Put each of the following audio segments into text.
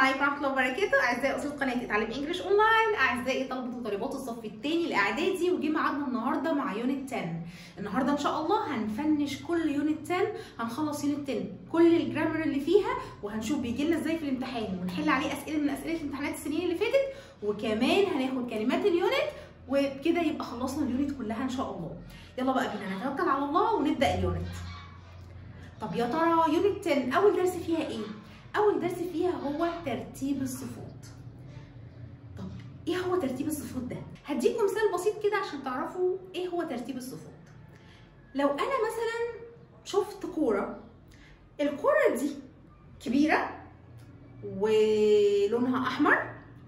عليكم ورحمه الله وبركاته اعزائي اسره قناه اتعلم انجلش اونلاين اعزائي طلبه وطالبات الصف الثاني الاعدادي وجي ميعادنا النهارده مع يونت 10 النهارده ان شاء الله هنفنش كل يونت 10 هنخلص يونت 10 كل الجرامر اللي فيها وهنشوف بيجي لنا ازاي في الامتحان ونحل عليه اسئله من اسئله الامتحانات السنين اللي فاتت وكمان هناخد كلمات اليونت وبكده يبقى خلصنا اليونت كلها ان شاء الله يلا بقى بينا نتوكل على الله ونبدا اليونت طب يا ترى يونت 10 اول درس فيها ايه اول درس فيها هو ترتيب الصفات طب ايه هو ترتيب الصفات ده هديكم مثال بسيط كده عشان تعرفوا ايه هو ترتيب الصفات لو انا مثلا شفت كوره الكوره دي كبيره ولونها احمر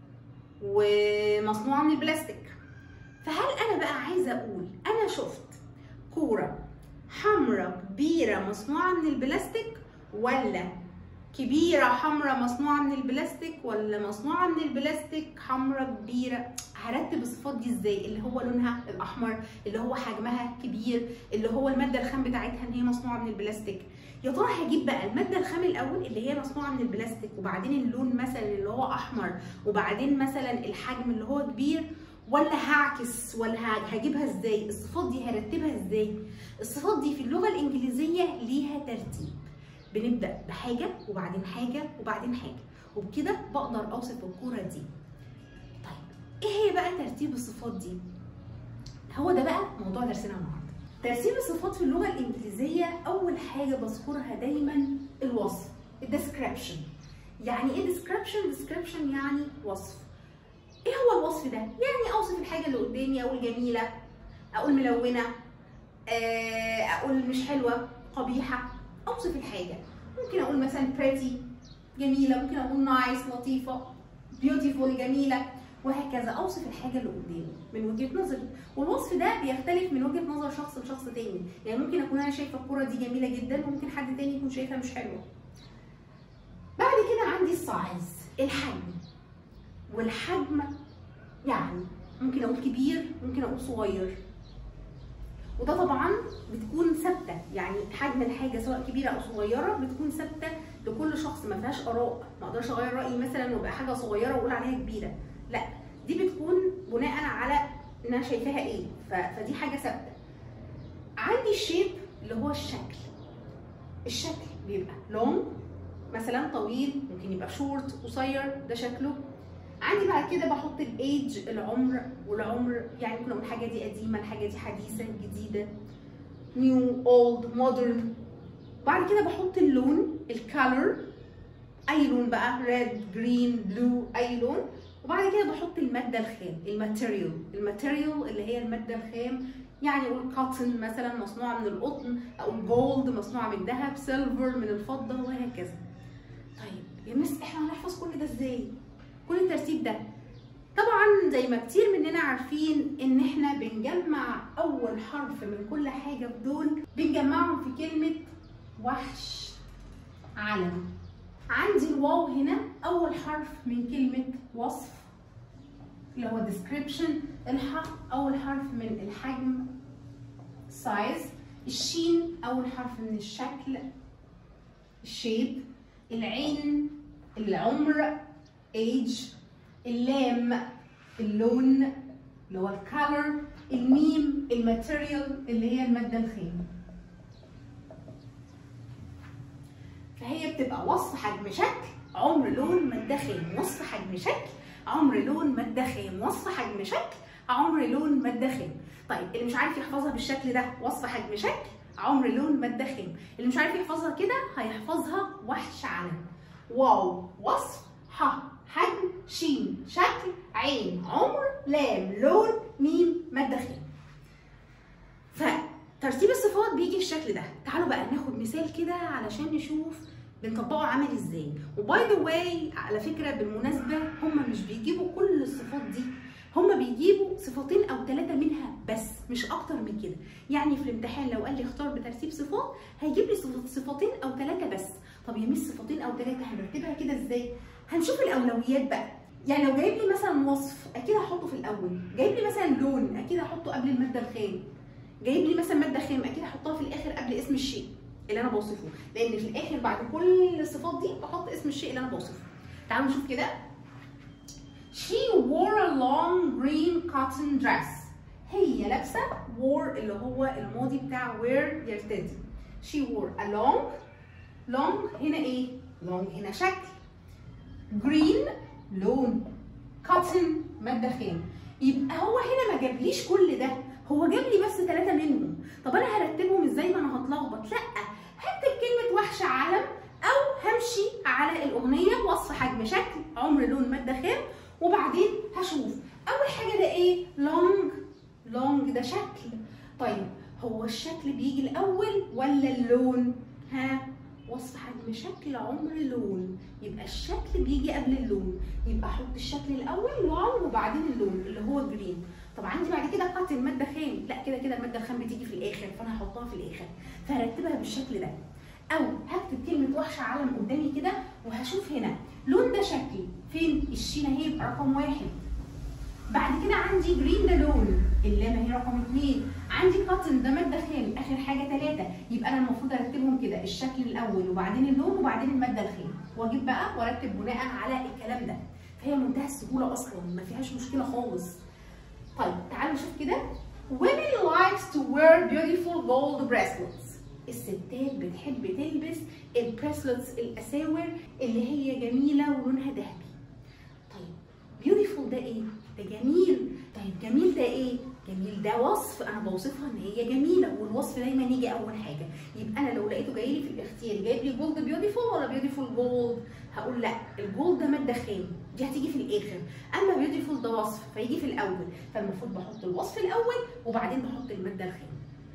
ومصنوعه من البلاستيك فهل انا بقى عايزه اقول انا شفت كوره حمراء كبيره مصنوعه من البلاستيك ولا كبيرة حمراء مصنوعة من البلاستيك ولا مصنوعة من البلاستيك حمراء كبيرة هرتب الصفات دي ازاي اللي هو لونها الأحمر اللي هو حجمها كبير اللي هو المادة الخام بتاعتها ان هي مصنوعة من البلاستيك يا ترى هجيب بقى المادة الخام الأول اللي هي مصنوعة من البلاستيك وبعدين اللون مثلا اللي هو أحمر وبعدين مثلا الحجم اللي هو كبير ولا هعكس ولا هجيبها ازاي الصفات دي هرتبها ازاي الصفات دي في اللغة الإنجليزية ليها ترتيب بنبدا بحاجه وبعدين حاجه وبعدين حاجه وبكده بقدر اوصف الكوره دي طيب ايه هي بقى ترتيب الصفات دي هو ده بقى موضوع درسنا النهارده ترتيب الصفات في اللغه الانجليزيه اول حاجه بذكرها دايما الوصف الديسكريبشن يعني ايه ديسكريبشن ديسكريبشن يعني وصف ايه هو الوصف ده يعني اوصف الحاجه اللي قدامي اقول جميله اقول ملونه اقول مش حلوه قبيحه اوصف الحاجه ممكن اقول مثلا pretty جميله ممكن اقول nice لطيفه beautiful جميله وهكذا اوصف الحاجه اللي قدامي من وجهه نظري والوصف ده بيختلف من وجهه نظر شخص لشخص تاني يعني ممكن اكون انا شايفه الكوره دي جميله جدا وممكن حد تاني يكون شايفها مش حلوه بعد كده عندي السايز الحجم والحجم يعني ممكن اقول كبير ممكن اقول صغير وده طبعا بتكون ثابته يعني حجم الحاجه سواء كبيره او صغيره بتكون ثابته لكل شخص ما فيهاش اراء ما اقدرش اغير رايي مثلا ويبقى حاجه صغيره واقول عليها كبيره لا دي بتكون بناء على ان انا شايفاها ايه فدي حاجه ثابته عندي الشيب اللي هو الشكل الشكل بيبقى لونج مثلا طويل ممكن يبقى شورت قصير ده شكله عندي بعد كده بحط الايج العمر والعمر يعني ممكن اقول الحاجه دي قديمه الحاجه دي حديثه جديده نيو اولد مودرن بعد كده بحط اللون الكالر اي لون بقى ريد جرين بلو اي لون وبعد كده بحط الماده الخام الماتيريال الماتيريال اللي هي الماده الخام يعني اقول كوتن مثلا مصنوعه من القطن او جولد مصنوعه من الذهب سيلفر من الفضه وهكذا طيب يا مس احنا هنحفظ كل ده ازاي كل الترتيب ده طبعا زي ما كتير مننا عارفين ان احنا بنجمع اول حرف من كل حاجه في دول بنجمعهم في كلمه وحش علم عندي الواو هنا اول حرف من كلمه وصف اللي هو description الح اول حرف من الحجم size الشين اول حرف من الشكل الشيب العين العمر age اللام اللون اللي هو الكالر الميم الماتيريال اللي هي المادة الخام فهي بتبقى وصف حجم شكل عمر لون مادة خام وصف حجم شكل عمر لون مادة خام وصف حجم شكل عمر لون مادة خام طيب اللي مش عارف يحفظها بالشكل ده وصف حجم شكل عمر لون مادة خام اللي مش عارف يحفظها كده هيحفظها وحش علم واو وصف ح حجم شين شكل عين عمر لام لون ميم مادة خام فترتيب الصفات بيجي بالشكل ده تعالوا بقى ناخد مثال كده علشان نشوف بنطبقه عملي ازاي وباي ذا واي على فكره بالمناسبه هم مش بيجيبوا كل الصفات دي هم بيجيبوا صفتين او ثلاثه منها بس مش اكتر من كده يعني في الامتحان لو قال لي اختار بترتيب صفات هيجيب لي صفتين او ثلاثه بس طب يا مس صفتين او ثلاثه هنرتبها كده ازاي هنشوف الاولويات بقى يعني لو جايب لي مثلا وصف اكيد هحطه في الاول جايب لي مثلا لون اكيد هحطه قبل الماده الخام جايب لي مثلا ماده خام اكيد هحطها في الاخر قبل اسم الشيء اللي انا بوصفه لان في الاخر بعد كل الصفات دي بحط اسم الشيء اللي انا بوصفه تعالوا نشوف كده she wore a long green cotton dress هي لابسه wore اللي هو الماضي بتاع wear يرتدي she wore a long long هنا ايه long هنا شكل green لون cotton ماده خام يبقى هو هنا ما جابليش كل ده هو جاب لي بس ثلاثه منهم طب انا هرتبهم ازاي ما انا هتلخبط لا هكتب كلمه وحشه علم او همشي على الاغنيه وصف حجم شكل عمر لون ماده خام وبعدين هشوف اول حاجه ده ايه لونج لونج ده شكل طيب هو الشكل بيجي الاول ولا اللون ها وصف حجم شكل عمر لون يبقى الشكل بيجي قبل اللون يبقى احط الشكل الاول لون وبعدين اللون اللي هو جرين طب عندي بعد كده قطع الماده خام لا كده كده الماده الخام بتيجي في الاخر فانا هحطها في الاخر فهرتبها بالشكل ده او هكتب كلمه وحشه علم قدامي كده وهشوف هنا لون ده شكل فين الشين اهي يبقى رقم واحد بعد كده عندي جرين ده لون اللام اهي رقم اثنين عندي كاتن ده ماده خام اخر حاجه ثلاثه يبقى انا المفروض ارتبهم كده الشكل الاول وبعدين اللون وبعدين الماده الخام واجيب بقى وارتب بناء على الكلام ده فهي منتهى السهوله اصلا ما فيهاش مشكله خالص طيب تعالوا نشوف كده women likes to wear beautiful gold bracelets الستات بتحب تلبس البريسلتس الاساور اللي هي جميله ولونها ذهبي طيب beautiful ده ايه ده جميل طيب جميل ده ايه جميل ده وصف انا بوصفها ان هي جميله والوصف دايما يجي اول حاجه يبقى انا لو لقيته جاي لي في الاختيار جايب لي جولد بيوتيفول ولا بيوتيفول جولد هقول لا الجولد ده ماده خام دي هتيجي في الاخر اما بيوتيفول ده وصف فيجي في الاول فالمفروض بحط الوصف الاول وبعدين بحط الماده الخام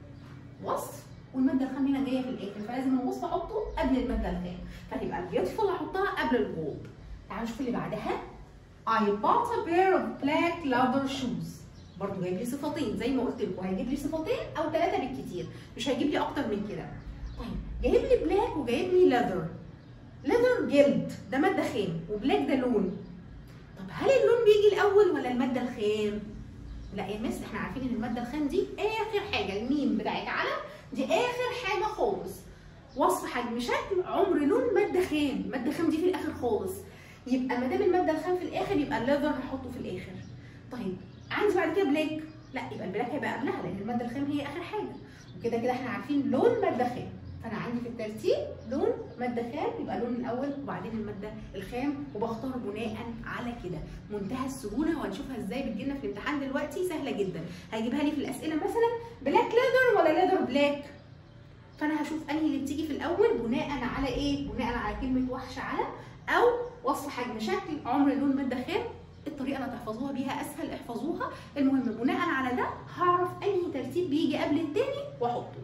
وصف والماده الخام هنا جايه في الاخر فلازم الوصف احطه قبل الماده الخام فهيبقى البيوتيفول هحطها قبل الجولد تعالوا نشوف اللي بعدها I bought a pair of black leather shoes برضه جايب لي صفتين زي ما قلت لكم هيجيب لي صفتين او ثلاثه بالكتير مش هيجيب لي اكتر من كده طيب جايب لي بلاك وجايب لي leather leather جلد ده ماده خام وبلاك ده لون طب هل اللون بيجي الاول ولا الماده الخام لا يا مس احنا عارفين ان الماده الخام دي اخر حاجه الميم بتاعت علم دي اخر حاجه خالص وصف حجم شكل عمر لون ماده خام ماده خام دي في الاخر خالص يبقى ما دام الماده الخام في الاخر يبقى الليذر هحطه في الاخر طيب عندي بعد كده بلاك لا يبقى البلاك هيبقى قبلها لان الماده الخام هي اخر حاجه وكده كده احنا عارفين لون ماده خام فانا عندي في الترتيب لون ماده خام يبقى اللون الاول وبعدين الماده الخام وبختار بناء على كده منتهى السهوله وهنشوفها ازاي بتجيلنا في الامتحان دلوقتي سهله جدا هيجيبها لي في الاسئله مثلا بلاك ليذر ولا ليذر بلاك فانا هشوف انهي اللي بتيجي في الاول بناء على ايه بناء على كلمه وحش على او وصف حجم شكل عمر لون ماده خام الطريقه اللي هتحفظوها بيها اسهل احفظوها المهم بناء على ده هعرف انهي ترتيب بيجي قبل التاني واحطه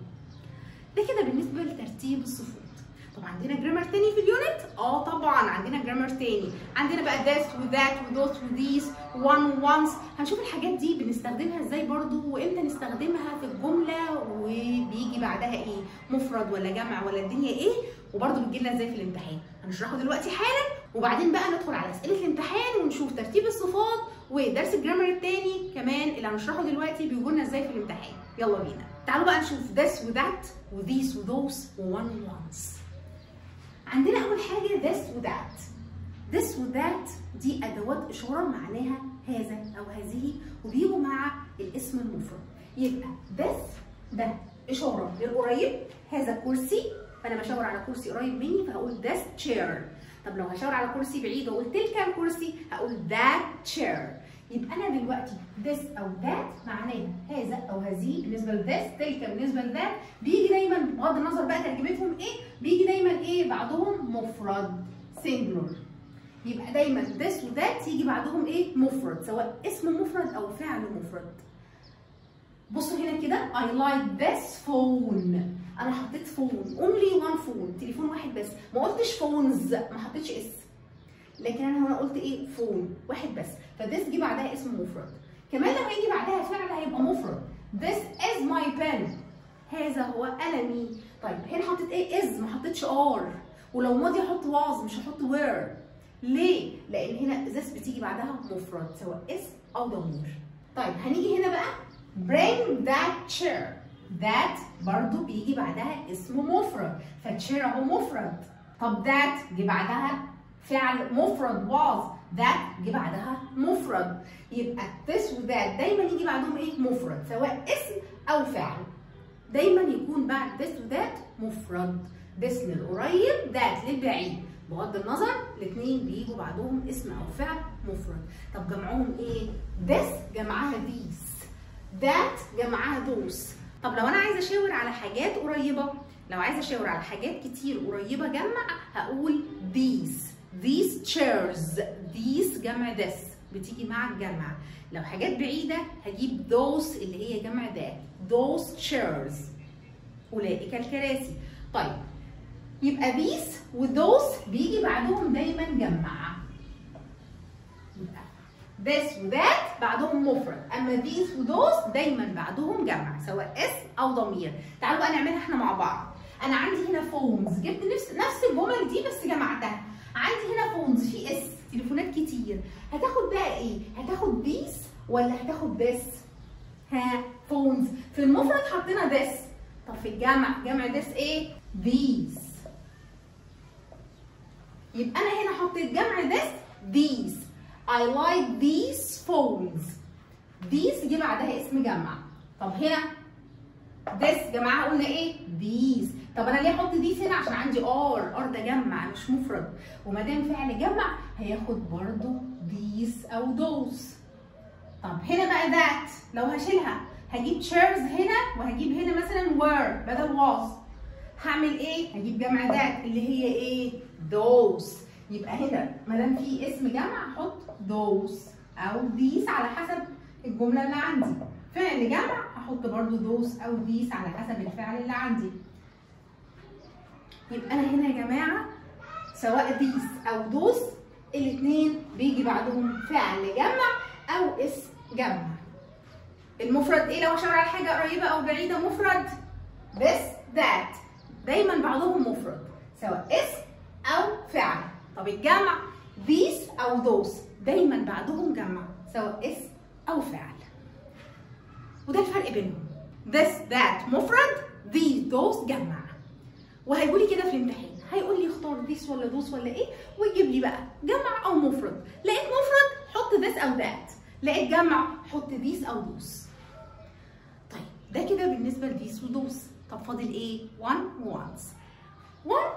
ده كده بالنسبه لترتيب الصفوف طب عندنا جرامر تاني في اليونت اه طبعا عندنا جرامر تاني عندنا بقى this وذات وذوت وذيس وان وانس هنشوف الحاجات دي بنستخدمها ازاي برضو وامتى نستخدمها في الجمله وبيجي بعدها ايه مفرد ولا جمع ولا الدنيا ايه وبرضو بتجي لنا ازاي في الامتحان هنشرحه دلوقتي حالا وبعدين بقى ندخل على اسئله الامتحان ونشوف ترتيب الصفات ودرس الجرامر التاني كمان اللي هنشرحه دلوقتي بيجوا لنا ازاي في الامتحان يلا بينا تعالوا بقى نشوف this وذات وذيس وذوس وون وانس عندنا اول حاجه this وذات this وذات دي ادوات اشاره معناها هذا او هذه وبيجوا مع الاسم المفرد يبقى this ده اشاره للقريب هذا كرسي فانا بشاور على كرسي قريب مني فهقول this chair طب لو هشاور على كرسي بعيد واقول تلك الكرسي هقول that chair يبقى انا دلوقتي this او that معناها هذا او هذه بالنسبه ل this تلك بالنسبه ل that بيجي دايما بغض النظر بقى ترجمتهم ايه بيجي دايما ايه بعدهم مفرد singular يبقى دايما this و that يجي بعدهم ايه مفرد سواء اسم مفرد او فعل مفرد بصوا هنا كده I like this phone انا حطيت فون only one فون تليفون واحد بس ما قلتش فونز ما حطيتش اس لكن انا هنا قلت ايه فون واحد بس فديس جه بعدها اسم مفرد كمان لما يجي بعدها فعل هيبقى مفرد this is my pen هذا هو قلمي طيب هنا حطيت ايه از ما حطيتش ار ولو ماضي احط was مش هحط were ليه لان هنا this بتيجي بعدها مفرد سواء اسم او ضمير طيب هنيجي هنا بقى bring that chair that برضو بيجي بعدها اسم مفرد فالتشير اهو مفرد طب that جه بعدها فعل مفرد was that جه بعدها مفرد يبقى this و that دايما يجي بعدهم ايه مفرد سواء اسم او فعل دايما يكون بعد this و that مفرد this للقريب that للبعيد بغض النظر الاثنين بيجوا بعدهم اسم او فعل مفرد طب جمعهم ايه this جمعها these that جمعها those طب لو انا عايزه اشاور على حاجات قريبه لو عايزه اشاور على حاجات كتير قريبه جمع هقول these these chairs these جمع this بتيجي مع الجمع لو حاجات بعيده هجيب those اللي هي جمع that those chairs اولئك الكراسي طيب يبقى these و those بيجي بعدهم دايما جمع يبقى this و that بعدهم مفرد اما these و those دايما بعدهم جمع سواء اسم او ضمير تعالوا بقى نعملها احنا مع بعض انا عندي هنا فونز جبت نفس نفس الجمل دي بس جمعتها عندي هنا فونز في اس تليفونات كتير هتاخد بقى ايه هتاخد these ولا هتاخد this ها فونز في المفرد حطينا this طب في الجمع جمع this ايه these يبقى انا هنا حطيت جمع this these I like these phones these جه بعدها اسم جمع طب هنا this جماعه قلنا ايه these طب انا ليه احط these هنا عشان عندي ار ار ده جمع مش مفرد وما دام فعل جمع هياخد برضو these او those طب هنا بقى that لو هشيلها هجيب chairs هنا وهجيب هنا مثلا were بدل was هعمل ايه هجيب جمع that اللي هي ايه those يبقى هنا ما دام في اسم جمع احط those او these على حسب الجمله اللي عندي فعل جمع هحط برضو those او these على حسب الفعل اللي عندي يبقى انا هنا يا جماعه سواء these او those الاثنين بيجي بعدهم فعل جمع او اسم جمع المفرد ايه لو اشاور على حاجه قريبه او بعيده مفرد this that دايما بعضهم مفرد سواء اسم او فعل طب الجمع these او those دايما بعدهم جمع سواء اسم او فعل وده الفرق بينهم this that مفرد these those جمع وهيقول لي كده في الامتحان هيقول لي اختار this ولا those ولا ايه ويجيب لي بقى جمع او مفرد لقيت مفرد حط this او that لقيت جمع حط these او those طيب ده كده بالنسبه لthese وthose طب فاضل ايه one وonce one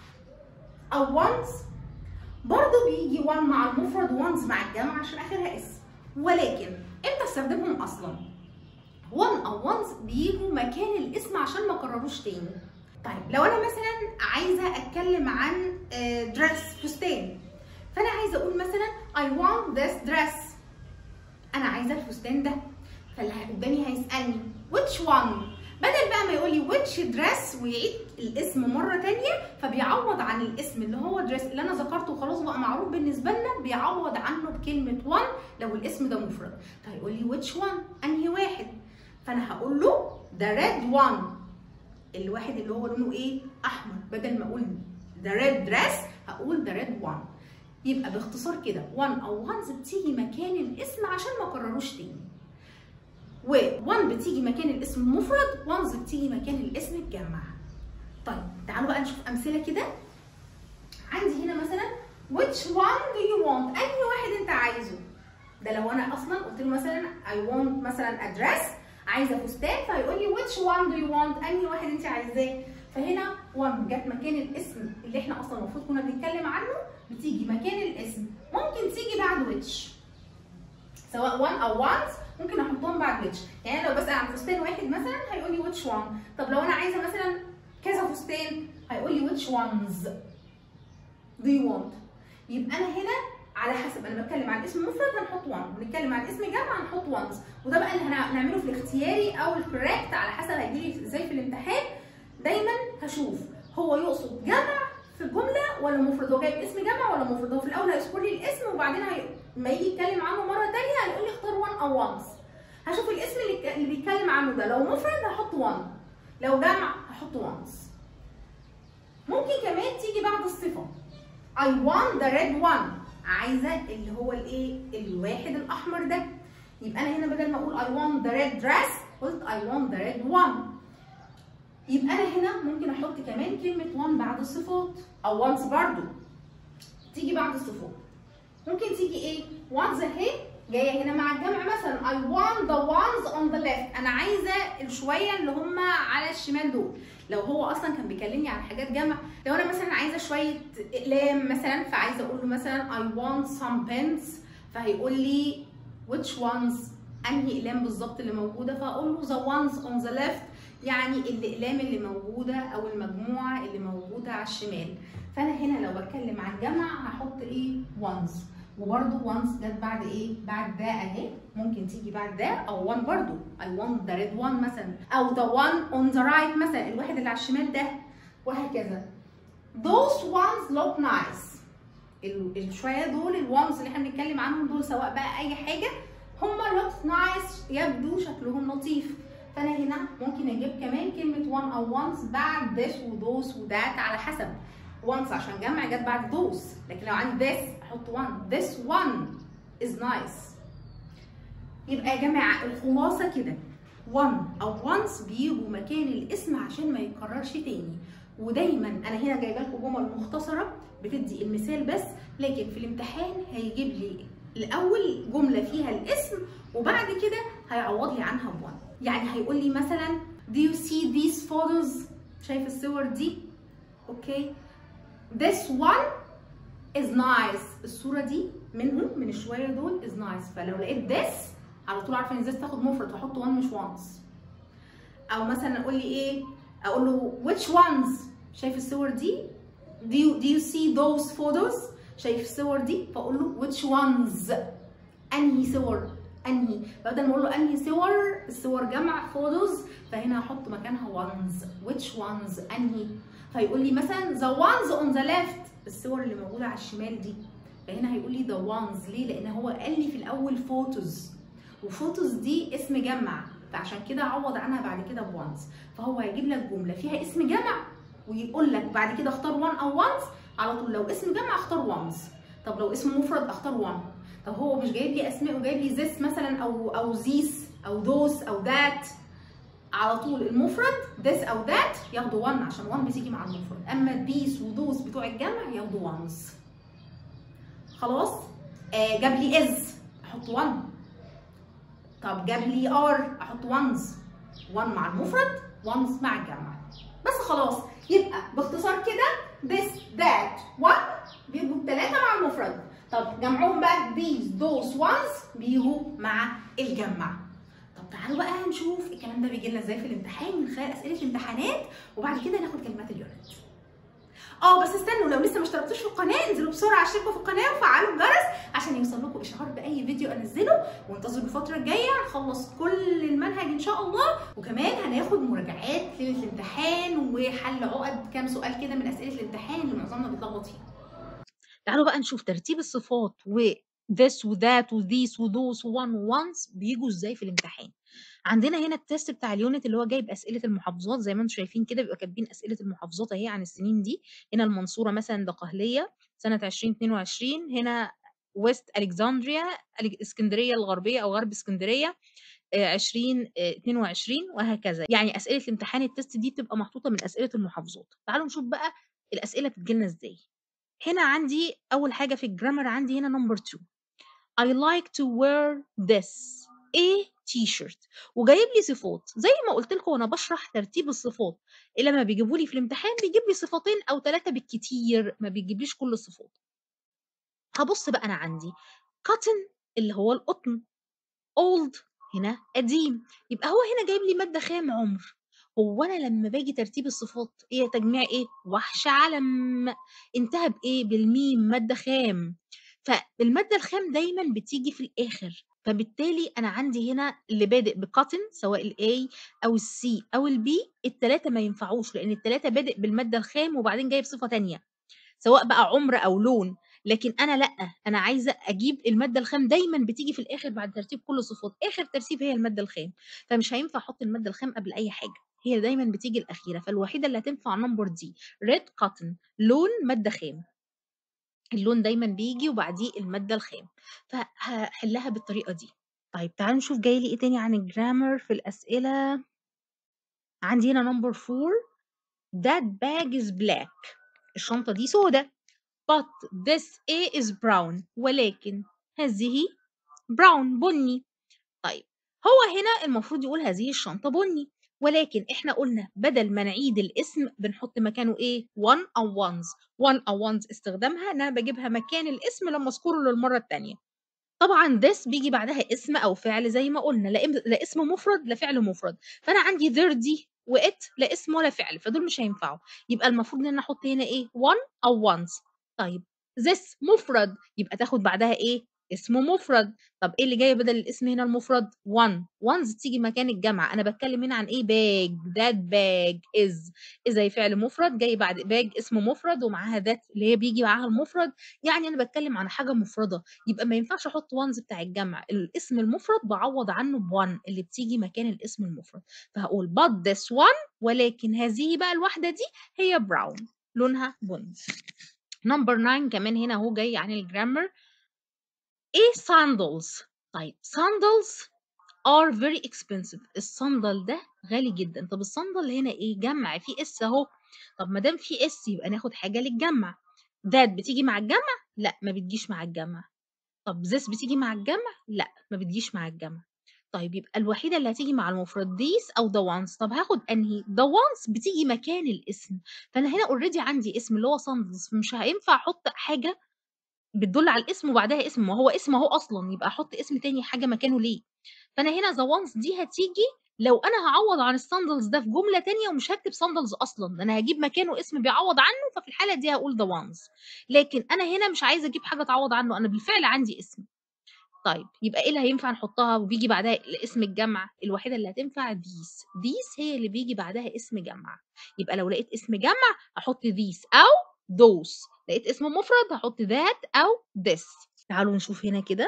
او once برضه بيجي one مع المفرد وonce مع الجمع عشان اخرها اسم ولكن امتى استخدمهم اصلا one او once بيجوا مكان الاسم عشان ما اكرروش تاني طيب لو انا مثلا عايزه اتكلم عن دريس فستان فانا عايزه اقول مثلا I want this dress انا عايزه الفستان ده فاللي قدامي هيسالني which one بدل بقى ما يقول لي which dress ويعيد الاسم مره تانية فبيعوض عن الاسم اللي هو دريس اللي انا ذكرته وخلاص بقى معروف بالنسبه لنا بيعوض عنه بكلمه one لو الاسم ده مفرد فهيقول لي which one انهي واحد فانا هقول له the red one الواحد اللي هو لونه ايه احمر بدل ما اقول the red dress هقول the red one يبقى باختصار كده one او ones بتيجي مكان الاسم عشان ما اكرروش تاني و one بتيجي مكان الاسم المفرد ones بتيجي مكان الاسم الجمع طيب تعالوا بقى نشوف امثله كده عندي هنا مثلا which one do you want انهي واحد انت عايزه ده لو انا اصلا قلت له مثلا I want مثلا a dress عايزه فستان فهيقول لي which one do you want انهي واحد انت عايزاه فهنا one جت مكان الاسم اللي احنا اصلا المفروض كنا بنتكلم عنه بتيجي مكان الاسم ممكن تيجي بعد which سواء one او ones ممكن احطهم بعد which يعني لو بسال عن فستان واحد مثلا هيقول لي which one طب لو انا عايزه مثلا كذا فستان هيقول لي which ones do you want يبقى انا هنا على حسب انا بتكلم عن اسم مفرد هنحط one بنتكلم عن اسم جمع هنحط ones وده بقى اللي هنعمله في الاختياري او الكوريكت على حسب هيجيلي ازاي في الامتحان دايما هشوف هو يقصد جمع في الجمله ولا مفرد هو جايب اسم جمع ولا مفرد هو في الاول هيذكر لي الاسم وبعدين هي... ما يجي يتكلم عنه مره ثانيه هيقول لي اختار one او ones هشوف الاسم اللي, اللي بيتكلم عنه ده لو مفرد هحط one لو جمع هحط ones ممكن كمان تيجي بعد الصفه I want the red one عايزه اللي هو الايه الواحد الاحمر ده يبقى انا هنا بدل ما اقول I want the red dress قلت I want the red one يبقى انا هنا ممكن احط كمان كلمه one بعد الصفات او once برضو تيجي بعد الصفات ممكن تيجي ايه ones اهي جايه هنا مع الجمع مثلا I want the ones on the left انا عايزه الشويه اللي هم على الشمال دول لو هو اصلا كان بيكلمني عن حاجات جمع لو انا مثلا عايزه شويه اقلام مثلا فعايزه اقول له مثلا I want some pens فهيقول لي which ones انهي اقلام بالظبط اللي موجوده فاقول له the ones on the left يعني الاقلام اللي موجوده او المجموعه اللي موجوده على الشمال فانا هنا لو بتكلم عن جمع هحط ايه ones وبرده once جت بعد ايه؟ بعد ده اهي ممكن تيجي بعد ده او one برده I want the red one مثلا او the one on the right مثلا الواحد اللي على الشمال ده وهكذا those ones look nice الشويه دول الوانز اللي احنا بنتكلم عنهم دول سواء بقى اي حاجه هم look nice يبدو شكلهم لطيف فانا هنا ممكن اجيب كمان كلمه one او ones بعد this وthose وذات على حسب once عشان جمع جت بعد those لكن لو عندي this احط one this one is nice يبقى يا جماعه الخلاصه كده one او once بيجوا مكان الاسم عشان ما يتكررش تاني ودايما انا هنا جايبه لكم جمل مختصره بتدي المثال بس لكن في الامتحان هيجيب لي الاول جمله فيها الاسم وبعد كده هيعوض لي عنها بوان يعني هيقول لي مثلا do you see these photos شايف الصور دي اوكي this one is nice الصوره دي منهم من الشويه دول is nice فلو لقيت this على طول عارفه ان this تاخد مفرد فاحط one مش once او مثلا اقول لي ايه اقول له which ones شايف الصور دي do you, do you see those photos شايف الصور دي فاقول له which ones انهي صور انهي بدل ما اقول له انهي صور الصور جمع photos فهنا هحط مكانها ones which ones انهي فيقول لي مثلا the ones on the left الصور اللي موجوده على الشمال دي فهنا هيقول لي the ones ليه لان هو قال لي في الاول photos وفوتوز دي اسم جمع فعشان كده عوض عنها بعد كده بوانز فهو هيجيب لك جمله فيها اسم جمع ويقول لك بعد كده اختار وان او وانز على طول لو اسم جمع اختار وانز طب لو اسم مفرد اختار وان طب هو مش جايب لي اسماء وجايب لي ذس مثلا او او ذيس او دوس او ذات على طول المفرد ذس او ذات ياخدوا وان عشان وان بتيجي مع المفرد اما ذيس ودوس بتوع الجمع ياخدوا وانز خلاص آه جاب لي از احط وان طب جاب لي ار احط وانز وان مع المفرد وانز مع الجمع بس خلاص يبقى باختصار كده this that one بيجوا الثلاثه مع المفرد طب جمعهم بقى these those ones بيجوا مع الجمع طب تعالوا بقى نشوف الكلام ده بيجي لنا ازاي في الامتحان من خلال اسئله الامتحانات وبعد كده ناخد كلمات اليونت اه بس استنوا لو لسه ما اشتركتوش في القناه انزلوا بسرعه اشتركوا في القناه وفعلوا الجرس عشان يوصل لكم اشعار باي فيديو انزله وانتظروا الفتره الجايه نخلص كل المنهج ان شاء الله وكمان هناخد مراجعات ليله الامتحان وحل عقد كام سؤال كده من اسئله الامتحان اللي معظمنا بيتلخبط فيها تعالوا بقى نشوف ترتيب الصفات و this وذات وذيس وذوس وون وانس بيجوا ازاي في الامتحان عندنا هنا التست بتاع اليونت اللي هو جايب اسئله المحافظات زي ما انتم شايفين كده بيبقى كاتبين اسئله المحافظات اهي عن السنين دي هنا المنصوره مثلا دقهليه سنه 2022 هنا ويست الكسندريا اسكندريه الغربيه او غرب اسكندريه 2022 وهكذا يعني اسئله الامتحان التست دي بتبقى محطوطه من اسئله المحافظات تعالوا نشوف بقى الاسئله بتجيلنا ازاي هنا عندي اول حاجه في الجرامر عندي هنا نمبر 2 I like to wear this ايه تي شيرت وجايب لي صفات زي ما قلت لكم وانا بشرح ترتيب الصفات اللي لما بيجيبوا لي في الامتحان بيجيب لي صفتين او ثلاثه بالكتير ما بيجيبليش كل الصفات هبص بقى انا عندي cotton اللي هو القطن old هنا قديم يبقى هو هنا جايب لي ماده خام عمر هو انا لما باجي ترتيب الصفات ايه تجميع ايه وحش علم انتهى بايه بالميم ماده خام فالماده الخام دايما بتيجي في الاخر فبالتالي انا عندي هنا اللي بادئ بكاتن سواء الاي او السي او البي الثلاثه ما ينفعوش لان الثلاثه بادئ بالماده الخام وبعدين جايب صفه تانية سواء بقى عمر او لون لكن انا لا انا عايزه اجيب الماده الخام دايما بتيجي في الاخر بعد ترتيب كل الصفات اخر ترتيب هي الماده الخام فمش هينفع احط الماده الخام قبل اي حاجه هي دايما بتيجي الاخيره فالوحيده اللي هتنفع نمبر دي ريد كاتن لون ماده خام اللون دايما بيجي وبعديه الماده الخام فهحلها بالطريقه دي طيب تعالوا نشوف جاي لي ايه تاني عن الجرامر في الاسئله عندي هنا نمبر 4 that bag is black الشنطه دي سودة but this A is brown ولكن هذه brown بني طيب هو هنا المفروض يقول هذه الشنطة بني ولكن احنا قلنا بدل ما نعيد الاسم بنحط مكانه ايه one او ones one او ones استخدامها ان انا بجيبها مكان الاسم لما اذكره للمرة التانية طبعا this بيجي بعدها اسم او فعل زي ما قلنا لا, إم- لا اسم مفرد لا فعل مفرد فانا عندي there دي وات لا اسم ولا فعل فدول مش هينفعوا يبقى المفروض ان انا احط هنا ايه one او ones طيب this مفرد يبقى تاخد بعدها ايه اسم مفرد طب ايه اللي جاي بدل الاسم هنا المفرد one ones تيجي مكان الجمع انا بتكلم هنا عن ايه bag that bag is is هي فعل مفرد جاي بعد bag اسم مفرد ومعاها that اللي هي بيجي معاها المفرد يعني انا بتكلم عن حاجه مفرده يبقى ما ينفعش احط ones بتاع الجمع الاسم المفرد بعوض عنه ب1 اللي بتيجي مكان الاسم المفرد فهقول but this one ولكن هذه بقى الواحده دي هي brown لونها بني نمبر 9 كمان هنا اهو جاي عن الجرامر ايه sandals طيب sandals are very expensive الصندل ده غالي جدا طب الصندل هنا ايه جمع في اس اهو طب ما دام في اس يبقى ناخد حاجه للجمع ذات بتيجي مع الجمع لا ما بتجيش مع الجمع طب this بتيجي مع الجمع لا ما بتجيش مع الجمع طيب يبقى الوحيده اللي هتيجي مع المفرد these او the ones طب هاخد انهي the ones بتيجي مكان الاسم فانا هنا اوريدي عندي اسم اللي هو sandals فمش هينفع احط حاجه بتدل على الاسم وبعدها اسم ما هو اسم اهو اصلا يبقى احط اسم تاني حاجه مكانه ليه فانا هنا ذا وانس دي هتيجي لو انا هعوض عن الساندلز ده في جمله تانية ومش هكتب ساندلز اصلا ده انا هجيب مكانه اسم بيعوض عنه ففي الحاله دي هقول ذا وانس لكن انا هنا مش عايزه اجيب حاجه تعوض عنه انا بالفعل عندي اسم طيب يبقى ايه اللي هينفع نحطها وبيجي بعدها اسم الجمع الوحيده اللي هتنفع ذيس ذيس هي اللي بيجي بعدها اسم جمع يبقى لو لقيت اسم جمع احط ذيس او those لقيت اسم مفرد هحط that او this تعالوا نشوف هنا كده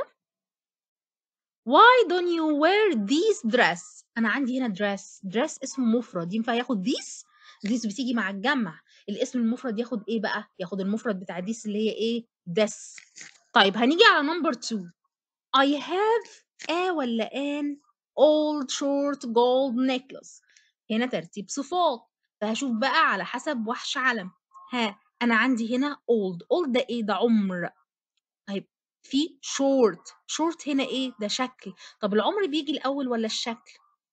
why don't you wear this dress انا عندي هنا dress dress اسم مفرد ينفع ياخد this this بتيجي مع الجمع الاسم المفرد ياخد ايه بقى ياخد المفرد بتاع this اللي هي ايه this طيب هنيجي على number two I have a ولا an old short gold necklace هنا ترتيب صفات فهشوف بقى على حسب وحش علم ها انا عندي هنا old old ده ايه ده عمر طيب في short short هنا ايه ده شكل طب العمر بيجي الاول ولا الشكل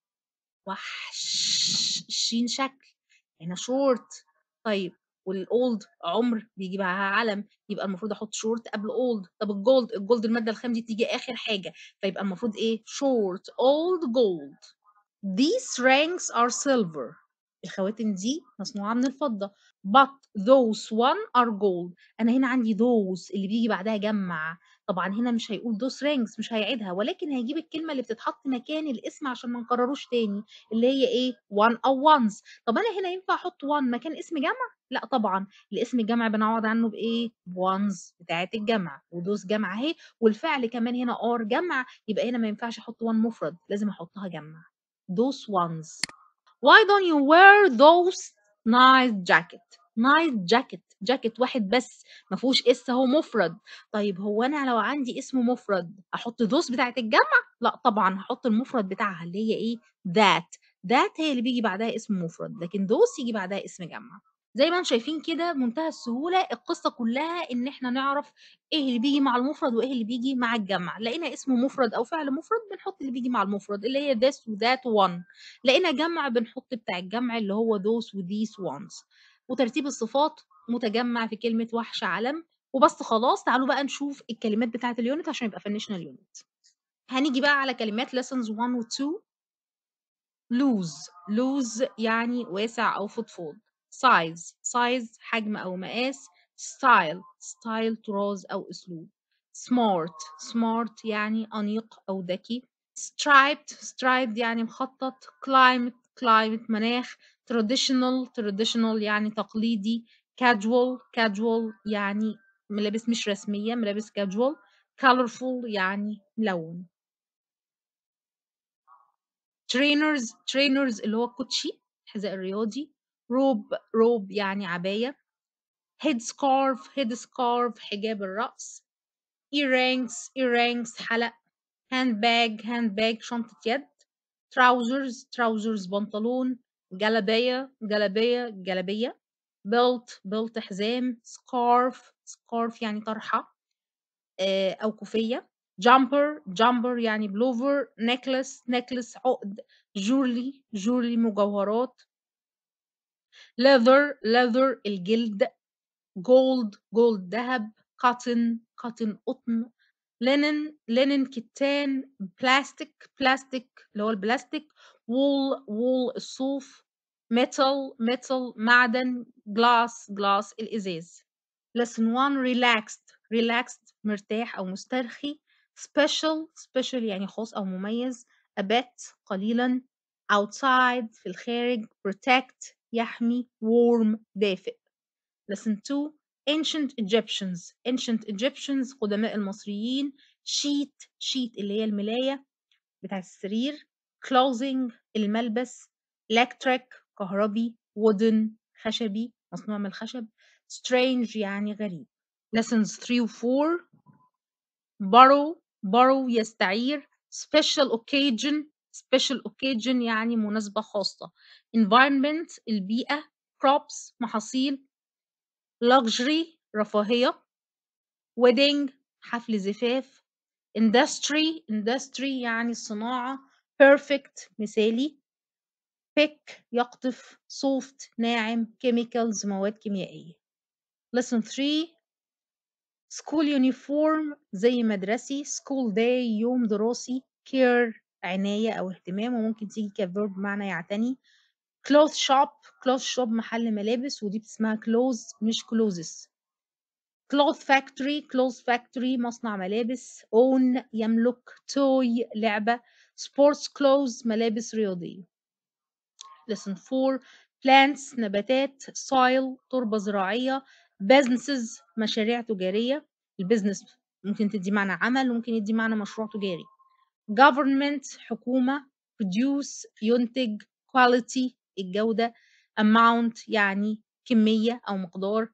وحش الشين شكل هنا short طيب والاولد عمر بيجي معاها علم يبقى المفروض احط شورت قبل اولد طب الجولد الجولد الماده الخام دي تيجي اخر حاجه فيبقى المفروض ايه شورت اولد جولد these rings are silver الخواتم دي مصنوعه من الفضه but those one are gold انا هنا عندي those اللي بيجي بعدها جمع طبعا هنا مش هيقول those rings مش هيعيدها ولكن هيجيب الكلمه اللي بتتحط مكان الاسم عشان ما نكرروش تاني اللي هي ايه one او ones طب انا هنا ينفع احط one مكان اسم جمع لا طبعا الاسم الجمع بنعوض عنه بايه ones بتاعه الجمع ودوس جمع اهي والفعل كمان هنا are جمع يبقى هنا ما ينفعش احط one مفرد لازم احطها جمع those ones why don't you wear those nice jacket nice jacket جاكيت واحد بس ما فيهوش اس اهو مفرد طيب هو انا لو عندي اسم مفرد احط دوس بتاعه الجمع لا طبعا هحط المفرد بتاعها اللي هي ايه ذات ذات هي اللي بيجي بعدها اسم مفرد لكن دوس يجي بعدها اسم جمع زي ما انتم شايفين كده بمنتهى السهوله القصه كلها ان احنا نعرف ايه اللي بيجي مع المفرد وايه اللي بيجي مع الجمع لقينا اسم مفرد او فعل مفرد بنحط اللي بيجي مع المفرد اللي هي this وذات one لقينا جمع بنحط بتاع الجمع اللي هو those وthese ones وترتيب الصفات متجمع في كلمة وحش علم وبس خلاص تعالوا بقى نشوف الكلمات بتاعة اليونت عشان يبقى فنشنا اليونت هنيجي بقى على كلمات lessons 1 و 2 lose lose يعني واسع أو فضفاض size size حجم أو مقاس style style طراز أو أسلوب smart smart يعني أنيق أو ذكي striped striped يعني مخطط climate climate مناخ traditional traditional يعني تقليدي casual casual يعني ملابس مش رسمية ملابس casual colorful يعني ملون trainers trainers اللي هو الكوتشي الحذاء الرياضي روب روب يعني عباية head scarf head scarf حجاب الرأس earrings earrings حلق handbag handbag شنطة يد trousers trousers بنطلون جلابية جلابية جلابية belt belt حزام scarf scarf يعني طرحة آآ أو كوفية jumper jumper يعني بلوفر necklace necklace عقد jewelry jewelry مجوهرات leather leather الجلد gold gold دهب cotton cotton قطن linen linen كتان plastic plastic اللي هو البلاستيك wool wool الصوف metal metal معدن glass glass الإزاز lesson 1 relaxed relaxed مرتاح أو مسترخي special special يعني خاص أو مميز a bit قليلا outside في الخارج protect يحمي warm دافئ lesson 2 ancient Egyptians ancient Egyptians قدماء المصريين sheet sheet اللي هي الملاية بتاعة السرير clothing الملبس electric كهربي wooden خشبي مصنوع من الخشب strange يعني غريب lessons 3 و 4 borrow borrow يستعير special occasion special occasion يعني مناسبة خاصة environment البيئة crops محاصيل luxury رفاهية wedding حفل زفاف industry industry يعني الصناعة perfect مثالي pick يقطف soft ناعم chemicals مواد كيميائية lesson 3 school uniform زي مدرسي school day يوم دراسي care عناية أو اهتمام وممكن تيجي كverb بمعنى يعتني cloth shop cloth shop محل ملابس ودي اسمها clothes مش clothes cloth factory cloth factory مصنع ملابس own يملك toy لعبة sports clothes ملابس رياضية lesson 4 plants نباتات soil تربة زراعية businesses مشاريع تجارية البيزنس ممكن تدي معنى عمل وممكن يدي معنى مشروع تجاري government حكومة produce ينتج quality الجودة amount يعني كمية أو مقدار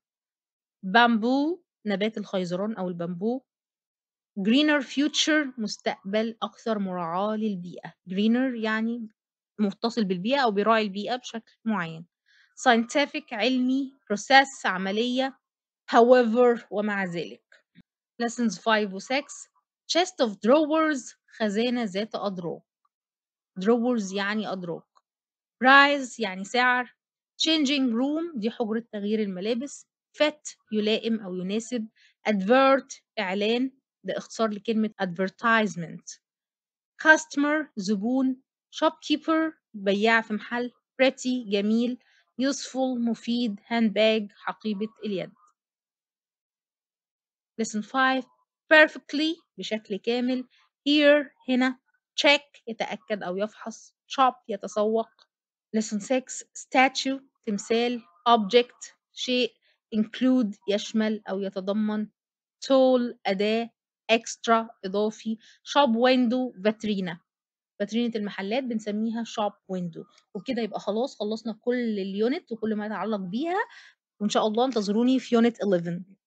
bamboo نبات الخيزران أو البامبو greener future مستقبل أكثر مراعاة للبيئة greener يعني متصل بالبيئة أو بيراعي البيئة بشكل معين scientific علمي process عملية however ومع ذلك lessons 5 و 6 chest of drawers خزانة ذات أدراج drawers يعني أدراج price يعني سعر changing room دي حجرة تغيير الملابس fit يلائم أو يناسب advert إعلان ده اختصار لكلمة advertisement customer زبون shopkeeper بياع في محل pretty جميل useful مفيد handbag حقيبة اليد lesson 5 perfectly بشكل كامل here هنا check يتأكد أو يفحص shop يتسوق lesson 6 statue تمثال object شيء include يشمل أو يتضمن tool أداة extra إضافي shop window فاترينا فاترينة المحلات بنسميها shop window وبكده يبقى خلاص خلصنا كل اليونت وكل ما يتعلق بيها وإن شاء الله انتظروني في يونت 11